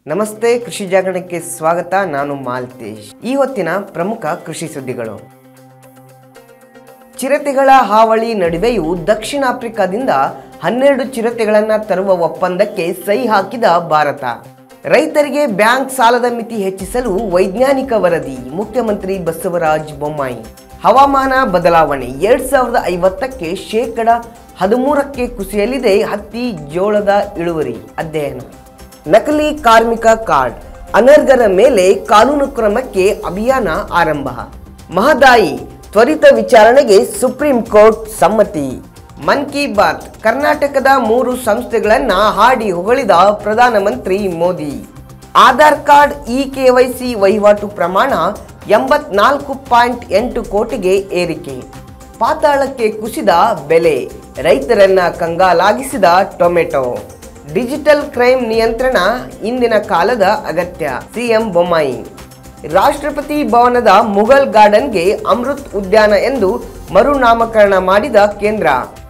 ನಮಸ್ತೆ ಕೃಷಿ ಜಾಗರಣಕ್ಕೆ ಸ್ವಾಗತ ನಾನು ಮಾಲ್ತೇಶ್ ಈ ಹೊತ್ತಿನ ಪ್ರಮುಖ ಕೃಷಿ ಸುದ್ದಿಗಳು ಚಿರತೆಗಳ ಹಾವಳಿ ನಡುವೆಯೂ ದಕ್ಷಿಣ ಆಫ್ರಿಕಾದಿಂದ ಹನ್ನೆರಡು ಚಿರತೆಗಳನ್ನು ತರುವ ಒಪ್ಪಂದಕ್ಕೆ ಸಹಿ ಹಾಕಿದ ಭಾರತ ರೈತರಿಗೆ ಬ್ಯಾಂಕ್ ಸಾಲದ ಮಿತಿ ಹೆಚ್ಚಿಸಲು ವೈಜ್ಞಾನಿಕ ವರದಿ ಮುಖ್ಯಮಂತ್ರಿ ಬಸವರಾಜ ಬೊಮ್ಮಾಯಿ ಹವಾಮಾನ ಬದಲಾವಣೆ ಎರಡ್ ಸಾವಿರದ ಐವತ್ತಕ್ಕೆ ಶೇಕಡ ಹದಿಮೂರಕ್ಕೆ ಕುಸಿಯಲಿದೆ ಹತ್ತಿ ಜೋಳದ ಇಳುವರಿ ಅಧ್ಯಯನ ನಕಲಿ ಕಾರ್ಮಿಕ ಕಾರ್ಡ್ ಅನರ್ಹರ ಮೇಲೆ ಕಾನೂನು ಕ್ರಮಕ್ಕೆ ಅಭಿಯಾನ ಆರಂಭ ಮಹದಾಯಿ ತ್ವರಿತ ವಿಚಾರಣೆಗೆ ಸುಪ್ರೀಂ ಕೋರ್ಟ್ ಸಮ್ಮತಿ ಮನ್ ಕಿ ಬಾತ್ ಕರ್ನಾಟಕದ ಮೂರು ಸಂಸ್ಥೆಗಳನ್ನ ಹಾಡಿ ಹೊಗಳಿದ ಪ್ರಧಾನಮಂತ್ರಿ Modi Aadhaar card e KYC ವಹಿವಾಟು ಪ್ರಮಾಣ ಎಂಬತ್ನಾಲ್ಕು ಪಾಯಿಂಟ್ ಎಂಟು ಕೋಟಿಗೆ ಏರಿಕೆ ಪಾತಾಳಕ್ಕೆ ಕುಸಿದ ಬೆಲೆ ರೈತರನ್ನ ಕಂಗಾಲಾಗಿಸಿದ ಟೊಮೆಟೊ ಡಿಜಿಟಲ್ ಕ್ರೈಮ್ ನಿಯಂತ್ರಣ ಇಂದಿನ ಕಾಲದ ಅಗತ್ಯ ಸಿಎಂ ಬೊಮ್ಮಾಯಿ ರಾಷ್ಟ್ರಪತಿ ಭವನದ ಮುಘಲ್ ಗಾರ್ಡನ್ಗೆ ಅಮೃತ್ ಉದ್ಯಾನ ಎಂದು ಮರುನಾಮಕರಣ ಮಾಡಿದ ಕೇಂದ್ರ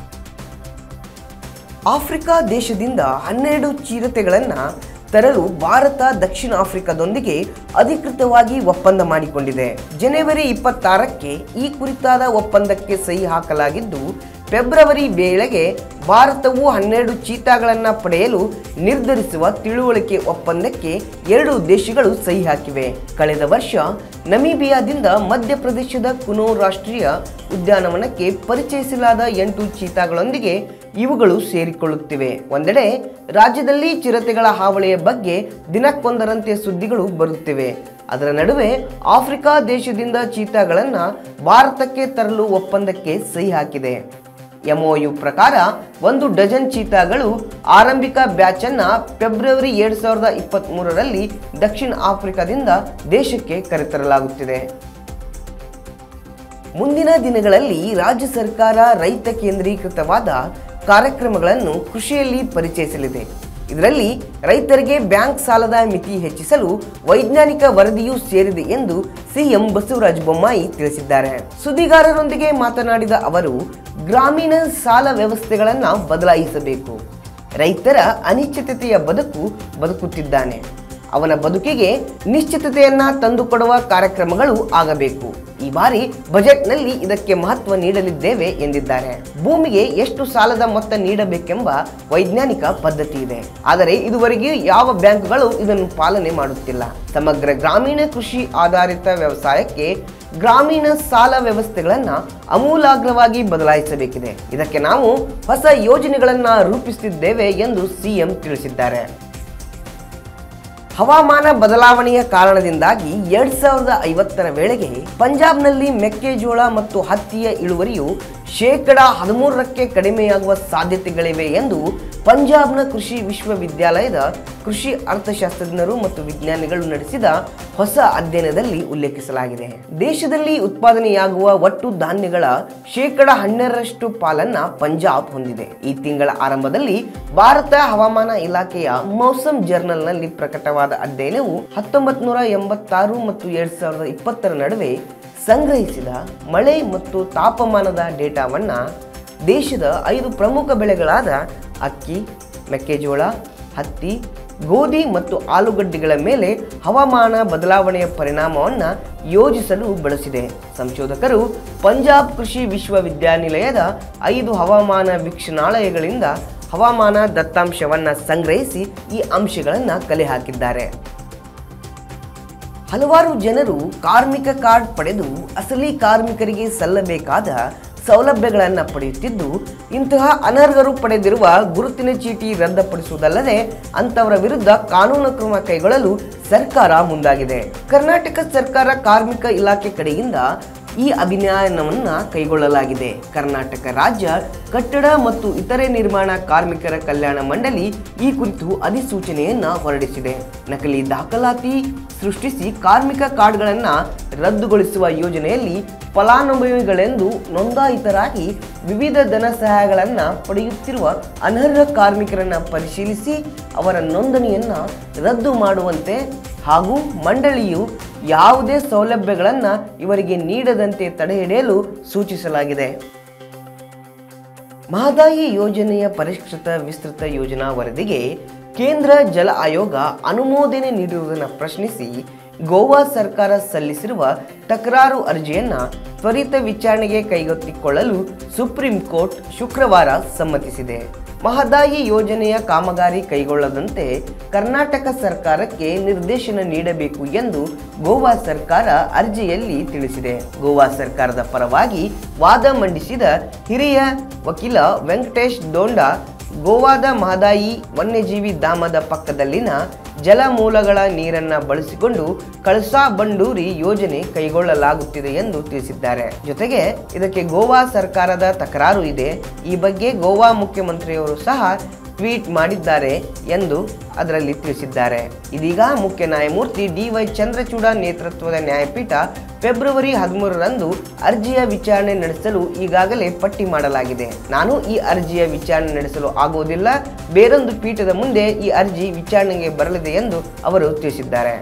ಆಫ್ರಿಕಾ ದೇಶದಿಂದ ಹನ್ನೆರಡು ಚಿರತೆಗಳನ್ನು ತರಲು ಭಾರತ ದಕ್ಷಿಣ ಆಫ್ರಿಕಾದೊಂದಿಗೆ ಅಧಿಕೃತವಾಗಿ ಒಪ್ಪಂದ ಮಾಡಿಕೊಂಡಿದೆ ಜನವರಿ ಇಪ್ಪತ್ತಾರಕ್ಕೆ ಈ ಕುರಿತಾದ ಒಪ್ಪಂದಕ್ಕೆ ಸಹಿ ಹಾಕಲಾಗಿದ್ದು ಫೆಬ್ರವರಿ ವೇಳೆಗೆ ಭಾರತವು ಹನ್ನೆರಡು ಚೀತಾಗಳನ್ನು ಪಡೆಯಲು ನಿರ್ಧರಿಸುವ ತಿಳುವಳಿಕೆ ಒಪ್ಪಂದಕ್ಕೆ ಎರಡು ದೇಶಗಳು ಸಹಿ ಹಾಕಿವೆ ಕಳೆದ ವರ್ಷ ನಮೀಬಿಯಾದಿಂದ ಮಧ್ಯಪ್ರದೇಶದ ಕುನೋ ರಾಷ್ಟ್ರೀಯ ಉದ್ಯಾನವನಕ್ಕೆ ಪರಿಚಯಿಸಲಾದ ಎಂಟು ಚೀತಾಗಳೊಂದಿಗೆ ಇವುಗಳು ಸೇರಿಕೊಳ್ಳುತ್ತಿವೆ ಒಂದೆಡೆ ರಾಜ್ಯದಲ್ಲಿ ಚಿರತೆಗಳ ಹಾವಳಿಯ ಬಗ್ಗೆ ದಿನಕ್ಕೊಂದರಂತೆ ಸುದ್ದಿಗಳು ಬರುತ್ತಿವೆ ಅದರ ನಡುವೆ ಆಫ್ರಿಕಾ ದೇಶದಿಂದ ಚೀತಾಗಳನ್ನು ಭಾರತಕ್ಕೆ ತರಲು ಒಪ್ಪಂದಕ್ಕೆ ಸಹಿ ಹಾಕಿದೆ ಎಂಒಯು ಪ್ರಕಾರ ಒಂದು ಡಜನ್ ಚೀತಾಗಳು ಆರಂಭಿಕ ಬ್ಯಾಚ್ ಅನ್ನ ಫೆಬ್ರವರಿ ಎರಡ್ ಸಾವಿರದ ಇಪ್ಪತ್ತ್ ಮೂರರಲ್ಲಿ ದಕ್ಷಿಣ ಆಫ್ರಿಕಾದಿಂದ ದೇಶಕ್ಕೆ ಕರೆತರಲಾಗುತ್ತಿದೆ ಮುಂದಿನ ದಿನಗಳಲ್ಲಿ ರಾಜ್ಯ ಸರ್ಕಾರ ರೈತ ಕೇಂದ್ರೀಕೃತವಾದ ಕಾರ್ಯಕ್ರಮಗಳನ್ನು ಕೃಷಿಯಲ್ಲಿ ಪರಿಚಯಿಸಲಿದೆ ಇದರಲ್ಲಿ ರೈತರಿಗೆ ಬ್ಯಾಂಕ್ ಸಾಲದ ಮಿತಿ ಹೆಚ್ಚಿಸಲು ವೈಜ್ಞಾನಿಕ ವರದಿಯೂ ಸೇರಿದೆ ಎಂದು ಸಿಎಂ ಬಸವರಾಜ ಬೊಮ್ಮಾಯಿ ತಿಳಿಸಿದ್ದಾರೆ ಸುದ್ದಿಗಾರರೊಂದಿಗೆ ಮಾತನಾಡಿದ ಅವರು ಗ್ರಾಮೀಣ ಸಾಲ ವ್ಯವಸ್ಥೆಗಳನ್ನು ಬದಲಾಯಿಸಬೇಕು ರೈತರ ಅನಿಶ್ಚಿತತೆಯ ಬದುಕು ಬದುಕುತ್ತಿದ್ದಾನೆ ಅವನ ಬದುಕಿಗೆ ನಿಶ್ಚಿತತೆಯನ್ನ ತಂದುಕೊಡುವ ಕಾರ್ಯಕ್ರಮಗಳು ಆಗಬೇಕು ಈ ಬಾರಿ ಬಜೆಟ್ನಲ್ಲಿ ಇದಕ್ಕೆ ಮಹತ್ವ ನೀಡಲಿದ್ದೇವೆ ಎಂದಿದ್ದಾರೆ ಭೂಮಿಗೆ ಎಷ್ಟು ಸಾಲದ ಮೊತ್ತ ನೀಡಬೇಕೆಂಬ ವೈಜ್ಞಾನಿಕ ಪದ್ಧತಿ ಇದೆ ಆದರೆ ಇದುವರೆಗೆ ಯಾವ ಬ್ಯಾಂಕ್ಗಳು ಇದನ್ನು ಪಾಲನೆ ಮಾಡುತ್ತಿಲ್ಲ ಸಮಗ್ರ ಗ್ರಾಮೀಣ ಕೃಷಿ ಆಧಾರಿತ ವ್ಯವಸಾಯಕ್ಕೆ ಗ್ರಾಮೀಣ ಸಾಲ ವ್ಯವಸ್ಥೆಗಳನ್ನ ಅಮೂಲಾಗ್ರವಾಗಿ ಬದಲಾಯಿಸಬೇಕಿದೆ ಇದಕ್ಕೆ ನಾವು ಹೊಸ ಯೋಜನೆಗಳನ್ನ ರೂಪಿಸುತ್ತಿದ್ದೇವೆ ಎಂದು ಸಿಎಂ ತಿಳಿಸಿದ್ದಾರೆ ಹವಾಮಾನ ಬದಲಾವಣೆಯ ಕಾರಣದಿಂದಾಗಿ ಎರಡ್ ಸಾವಿರದ ಐವತ್ತರ ವೇಳೆಗೆ ಪಂಜಾಬ್ನಲ್ಲಿ ಮೆಕ್ಕೆಜೋಳ ಮತ್ತು ಹತ್ತಿಯ ಇಳುವರಿಯು ಶೇಕಡ ಹದಿಮೂರಕ್ಕೆ ಕಡಿಮೆಯಾಗುವ ಸಾಧ್ಯತೆಗಳಿವೆ ಎಂದು ಪಂಜಾಬ್ನ ಕೃಷಿ ವಿಶ್ವವಿದ್ಯಾಲಯದ ಕೃಷಿ ಅರ್ಥಶಾಸ್ತ್ರಜ್ಞರು ಮತ್ತು ವಿಜ್ಞಾನಿಗಳು ನಡೆಸಿದ ಹೊಸ ಅಧ್ಯಯನದಲ್ಲಿ ಉಲ್ಲೇಖಿಸಲಾಗಿದೆ ದೇಶದಲ್ಲಿ ಉತ್ಪಾದನೆಯಾಗುವ ಒಟ್ಟು ಧಾನ್ಯಗಳ ಶೇಕಡ ಹನ್ನೆರಡರಷ್ಟು ಪಾಲನ್ನ ಪಂಜಾಬ್ ಹೊಂದಿದೆ ಈ ತಿಂಗಳ ಆರಂಭದಲ್ಲಿ ಭಾರತ ಹವಾಮಾನ ಇಲಾಖೆಯ ಮೌಸಮ್ ಜರ್ನಲ್ನಲ್ಲಿ ಪ್ರಕಟವಾದ ಅಧ್ಯಯನವು ಹತ್ತೊಂಬತ್ ನೂರ ಎಂಬತ್ತಾರು ಮತ್ತು ಎರಡ್ ಸಾವಿರದ ಇಪ್ಪತ್ತರ ನಡುವೆ ಸಂಗ್ರಹಿಸಿದ ಮಳೆ ಮತ್ತು ತಾಪಮಾನದ ಡೇಟಾವನ್ನ ದೇಶದ ಐದು ಪ್ರಮುಖ ಬೆಳೆಗಳಾದ ಅಕ್ಕಿ ಮೆಕ್ಕೆಜೋಳ ಹತ್ತಿ ಗೋಧಿ ಮತ್ತು ಆಲೂಗಡ್ಡೆಗಳ ಮೇಲೆ ಹವಾಮಾನ ಬದಲಾವಣೆಯ ಪರಿಣಾಮವನ್ನು ಯೋಜಿಸಲು ಬಳಸಿದೆ ಸಂಶೋಧಕರು ಪಂಜಾಬ್ ಕೃಷಿ ವಿಶ್ವವಿದ್ಯಾನಿಲಯದ ಐದು ಹವಾಮಾನ ವೀಕ್ಷಣಾಲಯಗಳಿಂದ ಹವಾಮಾನ ದತ್ತಾಂಶವನ್ನು ಸಂಗ್ರಹಿಸಿ ಈ ಅಂಶಗಳನ್ನು ಕಲೆ ಹಾಕಿದ್ದಾರೆ ಹಲವಾರು ಜನರು ಕಾರ್ಮಿಕ ಕಾರ್ಡ್ ಪಡೆದು ಅಸಲಿ ಕಾರ್ಮಿಕರಿಗೆ ಸಲ್ಲಬೇಕಾದ ಸೌಲಭ್ಯಗಳನ್ನು ಪಡೆಯುತ್ತಿದ್ದು ಇಂತಹ ಅನರ್ಹರು ಪಡೆದಿರುವ ಗುರುತಿನ ಚೀಟಿ ರದ್ದುಪಡಿಸುವುದಲ್ಲದೆ ಅಂತವರ ವಿರುದ್ಧ ಕಾನೂನು ಕ್ರಮ ಕೈಗೊಳ್ಳಲು ಸರ್ಕಾರ ಮುಂದಾಗಿದೆ ಕರ್ನಾಟಕ ಸರ್ಕಾರ ಕಾರ್ಮಿಕ ಇಲಾಖೆ ಕಡೆಯಿಂದ ಈ ಅಭಿಯಾನವನ್ನು ಕೈಗೊಳ್ಳಲಾಗಿದೆ ಕರ್ನಾಟಕ ರಾಜ್ಯ ಕಟ್ಟಡ ಮತ್ತು ಇತರೆ ನಿರ್ಮಾಣ ಕಾರ್ಮಿಕರ ಕಲ್ಯಾಣ ಮಂಡಳಿ ಈ ಕುರಿತು ಅಧಿಸೂಚನೆಯನ್ನ ಹೊರಡಿಸಿದೆ ನಕಲಿ ದಾಖಲಾತಿ ಸೃಷ್ಟಿಸಿ ಕಾರ್ಮಿಕ ಕಾರ್ಡ್ಗಳನ್ನು ರದ್ದುಗೊಳಿಸುವ ಯೋಜನೆಯಲ್ಲಿ ಫಲಾನುಭವಿಗಳೆಂದು ನೋಂದಾಯಿತರಾಗಿ ವಿವಿಧ ಧನ ಸಹಾಯಗಳನ್ನು ಪಡೆಯುತ್ತಿರುವ ಅನರ್ಹ ಕಾರ್ಮಿಕರನ್ನು ಪರಿಶೀಲಿಸಿ ಅವರ ನೋಂದಣಿಯನ್ನು ರದ್ದು ಮಾಡುವಂತೆ ಹಾಗೂ ಮಂಡಳಿಯು ಯಾವುದೇ ಸೌಲಭ್ಯಗಳನ್ನು ಇವರಿಗೆ ನೀಡದಂತೆ ತಡೆಹಿಡಿಯಲು ಸೂಚಿಸಲಾಗಿದೆ ಮಹದಾಯಿ ಯೋಜನೆಯ ಪರಿಷ್ಕೃತ ವಿಸ್ತೃತ ಯೋಜನಾ ವರದಿಗೆ ಕೇಂದ್ರ ಜಲ ಆಯೋಗ ಅನುಮೋದನೆ ನೀಡಿರುವುದನ್ನು ಪ್ರಶ್ನಿಸಿ ಗೋವಾ ಸರ್ಕಾರ ಸಲ್ಲಿಸಿರುವ ತಕರಾರು ಅರ್ಜಿಯನ್ನ ತ್ವರಿತ ವಿಚಾರಣೆಗೆ ಕೈಗೆತ್ತಿಕೊಳ್ಳಲು ಸುಪ್ರೀಂ ಕೋರ್ಟ್ ಶುಕ್ರವಾರ ಸಮ್ಮತಿಸಿದೆ ಮಹದಾಯಿ ಯೋಜನೆಯ ಕಾಮಗಾರಿ ಕೈಗೊಳ್ಳದಂತೆ ಕರ್ನಾಟಕ ಸರ್ಕಾರಕ್ಕೆ ನಿರ್ದೇಶನ ನೀಡಬೇಕು ಎಂದು ಗೋವಾ ಸರ್ಕಾರ ಅರ್ಜಿಯಲ್ಲಿ ತಿಳಿಸಿದೆ ಗೋವಾ ಸರ್ಕಾರದ ಪರವಾಗಿ ವಾದ ಮಂಡಿಸಿದ ಹಿರಿಯ ವಕೀಲ ವೆಂಕಟೇಶ್ ದೋಂಡಾ ಗೋವಾದ ಮಹದಾಯಿ ವನ್ಯಜೀವಿ ಧಾಮದ ಪಕ್ಕದಲ್ಲಿನ ಜಲಮೂಲಗಳ ನೀರನ್ನ ಬಳಸಿಕೊಂಡು ಕಳಸಾ ಬಂಡೂರಿ ಯೋಜನೆ ಕೈಗೊಳ್ಳಲಾಗುತ್ತಿದೆ ಎಂದು ತಿಳಿಸಿದ್ದಾರೆ ಜೊತೆಗೆ ಇದಕ್ಕೆ ಗೋವಾ ಸರ್ಕಾರದ ತಕರಾರು ಇದೆ ಈ ಬಗ್ಗೆ ಗೋವಾ ಮುಖ್ಯಮಂತ್ರಿಯವರು ಸಹ ಟ್ವೀಟ್ ಮಾಡಿದ್ದಾರೆ ಎಂದು ಅದರಲ್ಲಿ ತಿಳಿಸಿದ್ದಾರೆ ಇದೀಗ ಮುಖ್ಯ ನ್ಯಾಯಮೂರ್ತಿ ಡಿ ವೈ ಚಂದ್ರಚೂಡ ನೇತೃತ್ವದ ನ್ಯಾಯಪೀಠ ಫೆಬ್ರವರಿ ಹದಿಮೂರರಂದು ಅರ್ಜಿಯ ವಿಚಾರಣೆ ನಡೆಸಲು ಈಗಾಗಲೇ ಪಟ್ಟಿ ಮಾಡಲಾಗಿದೆ ನಾನು ಈ ಅರ್ಜಿಯ ವಿಚಾರಣೆ ನಡೆಸಲು ಆಗುವುದಿಲ್ಲ ಬೇರೊಂದು ಪೀಠದ ಮುಂದೆ ಈ ಅರ್ಜಿ ವಿಚಾರಣೆಗೆ ಬರಲಿದೆ ಎಂದು ಅವರು ತಿಳಿಸಿದ್ದಾರೆ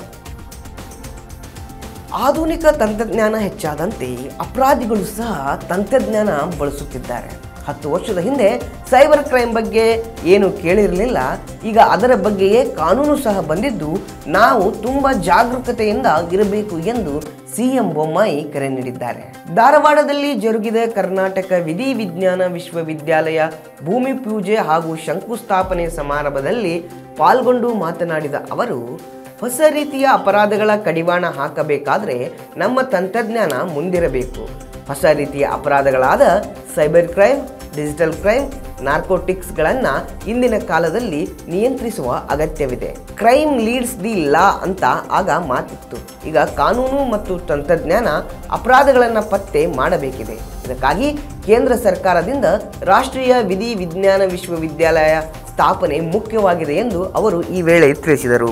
ಆಧುನಿಕ ತಂತ್ರಜ್ಞಾನ ಹೆಚ್ಚಾದಂತೆ ಅಪರಾಧಿಗಳು ಸಹ ತಂತ್ರಜ್ಞಾನ ಬಳಸುತ್ತಿದ್ದಾರೆ ಹತ್ತು ವರ್ಷದ ಹಿಂದೆ ಸೈಬರ್ ಕ್ರೈಮ್ ಬಗ್ಗೆ ಏನು ಕೇಳಿರಲಿಲ್ಲ ಈಗ ಅದರ ಬಗ್ಗೆಯೇ ಕಾನೂನು ಸಹ ಬಂದಿದ್ದು ನಾವು ತುಂಬ ಜಾಗರೂಕತೆಯಿಂದ ಇರಬೇಕು ಎಂದು ಸಿಎಂ ಬೊಮ್ಮಾಯಿ ಕರೆ ನೀಡಿದ್ದಾರೆ ಧಾರವಾಡದಲ್ಲಿ ಜರುಗಿದ ಕರ್ನಾಟಕ ವಿಧಿ ವಿಜ್ಞಾನ ವಿಶ್ವವಿದ್ಯಾಲಯ ಭೂಮಿ ಪೂಜೆ ಹಾಗೂ ಶಂಕುಸ್ಥಾಪನೆ ಸಮಾರಂಭದಲ್ಲಿ ಪಾಲ್ಗೊಂಡು ಮಾತನಾಡಿದ ಅವರು ಹೊಸ ರೀತಿಯ ಅಪರಾಧಗಳ ಕಡಿವಾಣ ಹಾಕಬೇಕಾದ್ರೆ ನಮ್ಮ ತಂತ್ರಜ್ಞಾನ ಮುಂದಿರಬೇಕು ಹೊಸ ರೀತಿಯ ಅಪರಾಧಗಳಾದ ಸೈಬರ್ ಕ್ರೈಮ್ ಡಿಜಿಟಲ್ ಕ್ರೈಮ್ ನಾರ್ಕೋಟಿಕ್ಸ್ಗಳನ್ನು ಇಂದಿನ ಕಾಲದಲ್ಲಿ ನಿಯಂತ್ರಿಸುವ ಅಗತ್ಯವಿದೆ ಕ್ರೈಮ್ ಲೀಡ್ಸ್ ದಿ ಲಾ ಅಂತ ಆಗ ಮಾತಿತ್ತು ಈಗ ಕಾನೂನು ಮತ್ತು ತಂತ್ರಜ್ಞಾನ ಅಪರಾಧಗಳನ್ನು ಪತ್ತೆ ಮಾಡಬೇಕಿದೆ ಇದಕ್ಕಾಗಿ ಕೇಂದ್ರ ಸರ್ಕಾರದಿಂದ ರಾಷ್ಟ್ರೀಯ ವಿಧಿ ವಿಜ್ಞಾನ ವಿಶ್ವವಿದ್ಯಾಲಯ ಸ್ಥಾಪನೆ ಮುಖ್ಯವಾಗಿದೆ ಎಂದು ಅವರು ಈ ವೇಳೆ ತಿಳಿಸಿದರು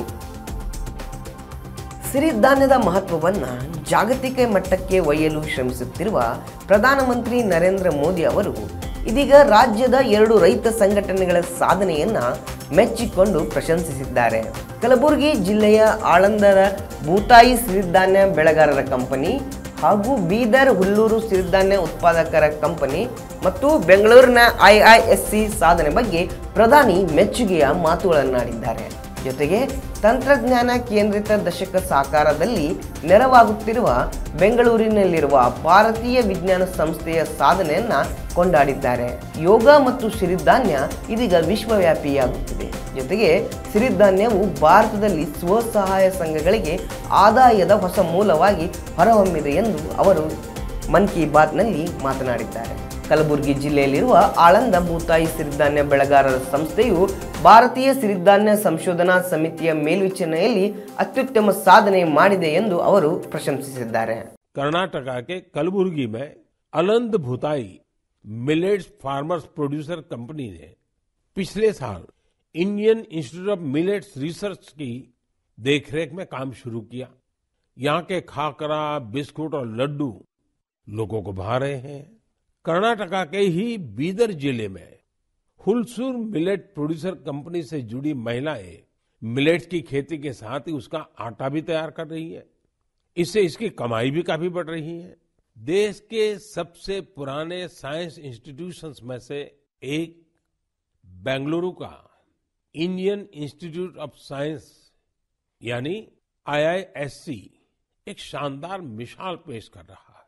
ಸಿರಿಧಾನ್ಯದ ಮಹತ್ವವನ್ನು ಜಾಗತಿಕ ಮಟ್ಟಕ್ಕೆ ಒಯ್ಯಲು ಶ್ರಮಿಸುತ್ತಿರುವ ಪ್ರಧಾನಮಂತ್ರಿ ನರೇಂದ್ರ ಮೋದಿ ಅವರು ಇದೀಗ ರಾಜ್ಯದ ಎರಡು ರೈತ ಸಂಘಟನೆಗಳ ಸಾಧನೆಯನ್ನ ಮೆಚ್ಚಿಕೊಂಡು ಪ್ರಶಂಸಿಸಿದ್ದಾರೆ ಕಲಬುರಗಿ ಜಿಲ್ಲೆಯ ಆಳಂದರ ಬೂತಾಯಿ ಸಿರಿಧಾನ್ಯ ಬೆಳೆಗಾರರ ಕಂಪನಿ ಹಾಗೂ ಬೀದರ್ ಹುಲ್ಲೂರು ಸಿರಿಧಾನ್ಯ ಉತ್ಪಾದಕರ ಕಂಪನಿ ಮತ್ತು ಬೆಂಗಳೂರಿನ ಐಐಎಸ್ಸಿ ಸಾಧನೆ ಬಗ್ಗೆ ಪ್ರಧಾನಿ ಮೆಚ್ಚುಗೆಯ ಮಾತುಗಳನ್ನಾಡಿದ್ದಾರೆ ಜೊತೆಗೆ ತಂತ್ರಜ್ಞಾನ ಕೇಂದ್ರಿತ ದಶಕ ಸಾಕಾರದಲ್ಲಿ ನೆರವಾಗುತ್ತಿರುವ ಬೆಂಗಳೂರಿನಲ್ಲಿರುವ ಭಾರತೀಯ ವಿಜ್ಞಾನ ಸಂಸ್ಥೆಯ ಸಾಧನೆಯನ್ನ ಕೊಂಡಾಡಿದ್ದಾರೆ ಯೋಗ ಮತ್ತು ಸಿರಿಧಾನ್ಯ ಇದೀಗ ವಿಶ್ವವ್ಯಾಪಿಯಾಗುತ್ತಿದೆ ಜೊತೆಗೆ ಸಿರಿಧಾನ್ಯವು ಭಾರತದಲ್ಲಿ ಸ್ವಸಹಾಯ ಸಂಘಗಳಿಗೆ ಆದಾಯದ ಹೊಸ ಮೂಲವಾಗಿ ಹೊರಹೊಮ್ಮಿದೆ ಎಂದು ಅವರು ಮನ್ ಕಿ ಬಾತ್ನಲ್ಲಿ ಮಾತನಾಡಿದ್ದಾರೆ ಕಲಬುರಗಿ ಜಿಲ್ಲೆಯಲ್ಲಿರುವ ಆಳಂದ ಭೂತಾಯಿ ಸಿರಿಧಾನ್ಯ ಬೆಳೆಗಾರರ ಸಂಸ್ಥೆಯು ಭಾರತೀಯ ಸಿರಿಧಾನ್ಯ ಸಂಶೋಧನಾ ಸಮಿತಿಯ ಮೇಲ್ವಿಚಾರಣೆಯಲ್ಲಿ ಅತ್ಯುತ್ತಮ ಸಾಧನೆ ಮಾಡಿದೆ ಎಂದು ಅವರು ಪ್ರಶಂಸಿಸಿದ್ದಾರೆ कर्नाटका के कलबुर्गी में Aland Bhutai Millets Farmers Producer Company ने पिछले साल Indian Institute of Millets Research की देखरेख में काम शुरू किया यहाँ के खाकरा बिस्कुट और लड्डू लोगों को भा रहे हैं कर्नाटका के ही बीदर जिले में हुलसूर मिलेट प्रोड्यूसर कंपनी से जुड़ी महिलाएं मिलेट्स की खेती के साथ ही उसका आटा भी तैयार कर रही है इससे इसकी कमाई भी काफी बढ़ रही है देश के सबसे पुराने साइंस इंस्टीट्यूशंस में से एक बेंगलुरु का इंडियन इंस्टीट्यूट ऑफ साइंस यानी आईआईएससी एक शानदार मिसाल पेश कर रहा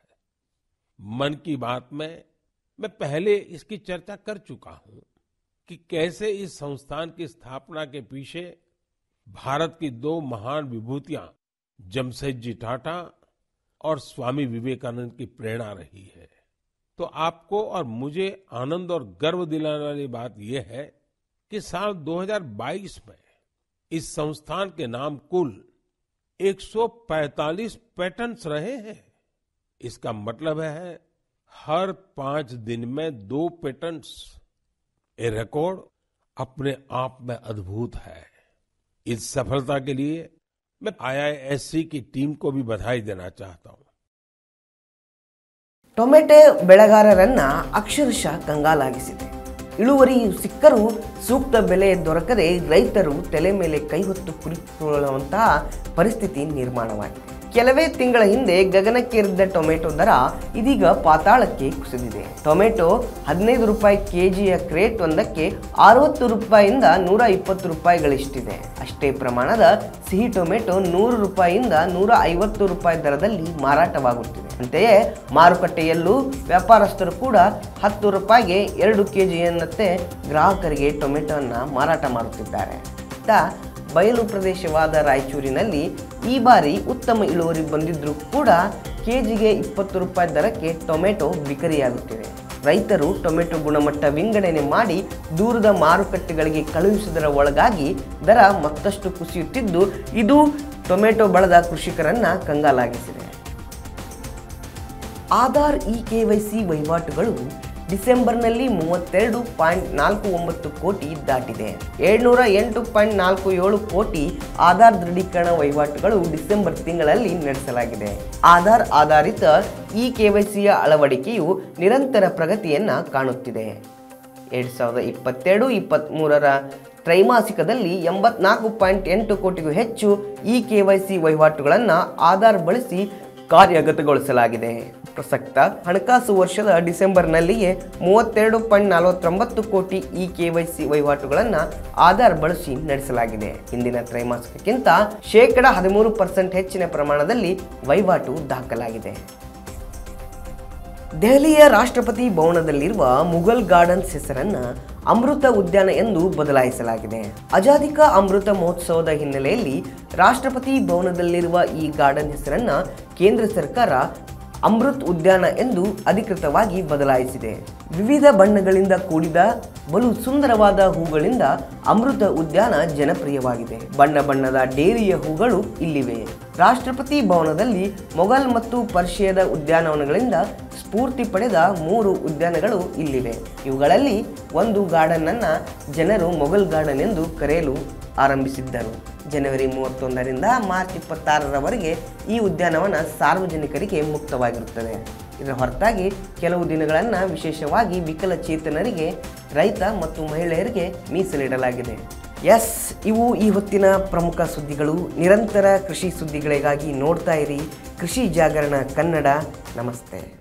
है मन की बात में मैं पहले इसकी चर्चा कर चुका हूं कि कैसे इस संस्थान की स्थापना के पीछे भारत की दो महान विभूतियां जमशेदजी टाटा और स्वामी विवेकानंद की प्रेरणा रही है तो आपको और मुझे आनंद और गर्व दिलाने वाली बात यह है कि साल 2022 में इस संस्थान के नाम कुल 145 पेटेंट्स रहे हैं इसका मतलब है हर पांच दिन में दो पेटेंट्स ये रिकॉर्ड अपने आप में अद्भुत है इस सफलता के लिए मैं आईआईएससी की टीम को भी बधाई देना चाहता हूं ಟೊಮೆಟೊ ಬೆಳೆಗಾರರನ್ನ ಅಕ್ಷರಶಃ ಕಂಗಾಲಾಗಿಸಿದೆ ಇಳುವರಿ ಸಿಕ್ಕರೂ ಸೂಕ್ತ ಬೆಲೆ ದೊರಕದೆ ರೈತರು ತಲೆ ಮೇಲೆ ಕೈ ಹೊತ್ತು ಕುಳಿತುಕೊಳ್ಳುವಂತಹ ಪರಿಸ್ಥಿತಿ ನಿರ್ಮಾಣವಾಗಿದೆ ಕೆಲವೇ ತಿಂಗಳ ಹಿಂದೆ ಗಗನಕ್ಕೇರಿದ್ದ ಟೊಮೆಟೊ ದರ ಇದೀಗ ಪಾತಾಳಕ್ಕೆ ಕುಸಿದಿದೆ ಟೊಮೆಟೊ ಹದಿನೈದು ರೂಪಾಯಿ ಕೆಜಿಯ ಕ್ರೇಟ್ ಒಂದಕ್ಕೆ ಅರವತ್ತು ರೂಪಾಯಿಯಿಂದ ನೂರ ಇಪ್ಪತ್ತು ರೂಪಾಯಿಗಳಿಷ್ಟಿದೆ ಅಷ್ಟೇ ಪ್ರಮಾಣದ ಸಿಹಿ ಟೊಮೆಟೊ ನೂರು ರೂಪಾಯಿಯಿಂದ ನೂರ ಐವತ್ತು ರೂಪಾಯಿ ದರದಲ್ಲಿ ಮಾರಾಟವಾಗುತ್ತಿದೆ ಅಂತೆಯೇ ಮಾರುಕಟ್ಟೆಯಲ್ಲೂ ವ್ಯಾಪಾರಸ್ಥರು ಕೂಡ ಹತ್ತು ರೂಪಾಯಿಗೆ ಎರಡು ಕೆಜಿಯನ್ನತ್ತೆ ಗ್ರಾಹಕರಿಗೆ ಟೊಮೆಟೊವನ್ನು ಮಾರಾಟ ಮಾಡುತ್ತಿದ್ದಾರೆ ಇತ್ತ ಬಯಲು ಪ್ರದೇಶವಾದ ರಾಯಚೂರಿನಲ್ಲಿ ಈ ಬಾರಿ ಉತ್ತಮ ಇಳುವರಿ ಬಂದಿದ್ರೂ ಕೂಡ ಕೆಜಿಗೆ ಇಪ್ಪತ್ತು ರೂಪಾಯಿ ದರಕ್ಕೆ ಟೊಮೆಟೊ ಬಿಕರಿಯಾಗುತ್ತಿದೆ ರೈತರು ಟೊಮೆಟೊ ಗುಣಮಟ್ಟ ವಿಂಗಡಣೆ ಮಾಡಿ ದೂರದ ಮಾರುಕಟ್ಟೆಗಳಿಗೆ ಕಳುಹಿಸುವುದರ ಒಳಗಾಗಿ ದರ ಮತ್ತಷ್ಟು ಕುಸಿಯುತ್ತಿದ್ದು ಇದು ಟೊಮೆಟೊ ಬಳದ ಕೃಷಿಕರನ್ನ ಕಂಗಾಲಾಗಿಸಿದೆ Aadhaar e K Y C ವಹಿವಾಟುಗಳು ಡಿಸೆಂಬರ್ನಲ್ಲಿ ಮೂವತ್ತೆರಡು ಪಾಯಿಂಟ್ ನಾಲ್ಕು ಒಂಬತ್ತು ಕೋಟಿ ದಾಟಿದೆ ಏಳ್ನೂರ ಎಂಟು ಪಾಯಿಂಟ್ ನಾಲ್ಕು ಏಳು ಕೋಟಿ ಆಧಾರ್ ದೃಢೀಕರಣ ವಹಿವಾಟುಗಳು ಡಿಸೆಂಬರ್ ತಿಂಗಳಲ್ಲಿ ನಡೆಸಲಾಗಿದೆ ಆಧಾರ್ ಆಧಾರಿತ ಇ ಕೆ ವೈ ಸಿಯ ಅಳವಡಿಕೆಯು ನಿರಂತರ ಪ್ರಗತಿಯನ್ನ ಕಾಣುತ್ತಿದೆ ಎರಡು ಸಾವಿರದ ಇಪ್ಪತ್ತೆರಡು ಇಪ್ಪತ್ತ್ಮೂರರ ತ್ರೈಮಾಸಿಕದಲ್ಲಿ ಎಂಬತ್ನಾಲ್ಕು ಪಾಯಿಂಟ್ ಎಂಟು ಕೋಟಿಗೂ ಹೆಚ್ಚು ಇ ಕೆ ವೈ ಸಿ ವಹಿವಾಟುಗಳನ್ನು ಆಧಾರ್ ಬಳಸಿ ಕಾರ್ಯಗತಗೊಳಿಸಲಾಗಿದೆ ಪ್ರಸಕ್ತ ಹಣಕಾಸು ವರ್ಷದ ಡಿಸೆಂಬರ್ನಲ್ಲಿಯೇ ಮೂವತ್ತೆರಡು ಪಾಯಿಂಟ್ ನಲವತ್ತೊಂಬತ್ತು ಕೋಟಿ ಇ ಕೆ ವೈ ಸಿ ವಹಿವಾಟುಗಳನ್ನು ಆಧಾರ್ ಬಳಸಿ ನಡೆಸಲಾಗಿದೆ ಹಿಂದಿನ ತ್ರೈಮಾಸಿಕಕ್ಕಿಂತ ಶೇಕಡ ಹದಿಮೂರು ಪರ್ಸೆಂಟ್ ಹೆಚ್ಚಿನ ಪ್ರಮಾಣದಲ್ಲಿ ವಹಿವಾಟು ದಾಖಲಾಗಿದೆ ದೆಹಲಿಯ ರಾಷ್ಟ್ರಪತಿ ಭವನದಲ್ಲಿರುವ ಮುಘಲ್ ಗಾರ್ಡನ್ಸ್ ಹೆಸರನ್ನ ಅಮೃತ ಉದ್ಯಾನ ಎಂದು ಬದಲಾಯಿಸಲಾಗಿದೆ ಅಜಾದಿಕಾ ಅಮೃತ ಮಹೋತ್ಸವದ ಹಿನ್ನೆಲೆಯಲ್ಲಿ ರಾಷ್ಟ್ರಪತಿ ಭವನದಲ್ಲಿರುವ ಈ ಗಾರ್ಡನ್ ಹೆಸರನ್ನ ಕೇಂದ್ರ ಸರ್ಕಾರ ಅಮೃತ್ ಉದ್ಯಾನ ಎಂದು ಅಧಿಕೃತವಾಗಿ ಬದಲಾಯಿಸಿದೆ ವಿವಿಧ ಬಣ್ಣಗಳಿಂದ ಕೂಡಿದ ಬಲು ಸುಂದರವಾದ ಹೂಗಳಿಂದ ಅಮೃತ ಉದ್ಯಾನ ಜನಪ್ರಿಯವಾಗಿದೆ ಬಣ್ಣ ಬಣ್ಣದ ಡೇರಿಯ ಹೂಗಳು ಇಲ್ಲಿವೆ ರಾಷ್ಟ್ರಪತಿ ಭವನದಲ್ಲಿ ಮೊಘಲ್ ಮತ್ತು ಪರ್ಷಿಯದ ಉದ್ಯಾನವನಗಳಿಂದ ಸ್ಫೂರ್ತಿ ಪಡೆದ ಮೂರು ಉದ್ಯಾನಗಳು ಇಲ್ಲಿವೆ ಇವುಗಳಲ್ಲಿ ಒಂದು ಗಾರ್ಡನ್ ಅನ್ನ ಜನರು ಮೊಘಲ್ ಗಾರ್ಡನ್ ಎಂದು ಕರೆಯಲು ಆರಂಭಿಸಿದ್ದರು ಜನವರಿ ಮೂವತ್ತೊಂದರಿಂದ ಮಾರ್ಚ್ ಇಪ್ಪತ್ತಾರರವರೆಗೆ ಈ ಉದ್ಯಾನವನ ಸಾರ್ವಜನಿಕರಿಗೆ ಮುಕ್ತವಾಗಿರುತ್ತದೆ ಇದರ ಹೊರತಾಗಿ ಕೆಲವು ದಿನಗಳನ್ನು ವಿಶೇಷವಾಗಿ ವಿಕಲಚೇತನರಿಗೆ ರೈತ ಮತ್ತು ಮಹಿಳೆಯರಿಗೆ ಮೀಸಲಿಡಲಾಗಿದೆ ಎಸ್ ಇವು ಈ ಹೊತ್ತಿನ ಪ್ರಮುಖ ಸುದ್ದಿಗಳು ನಿರಂತರ ಕೃಷಿ ಸುದ್ದಿಗಳಿಗಾಗಿ ನೋಡ್ತಾ ಇರಿ ಕೃಷಿ ಜಾಗರಣ ಕನ್ನಡ ನಮಸ್ತೆ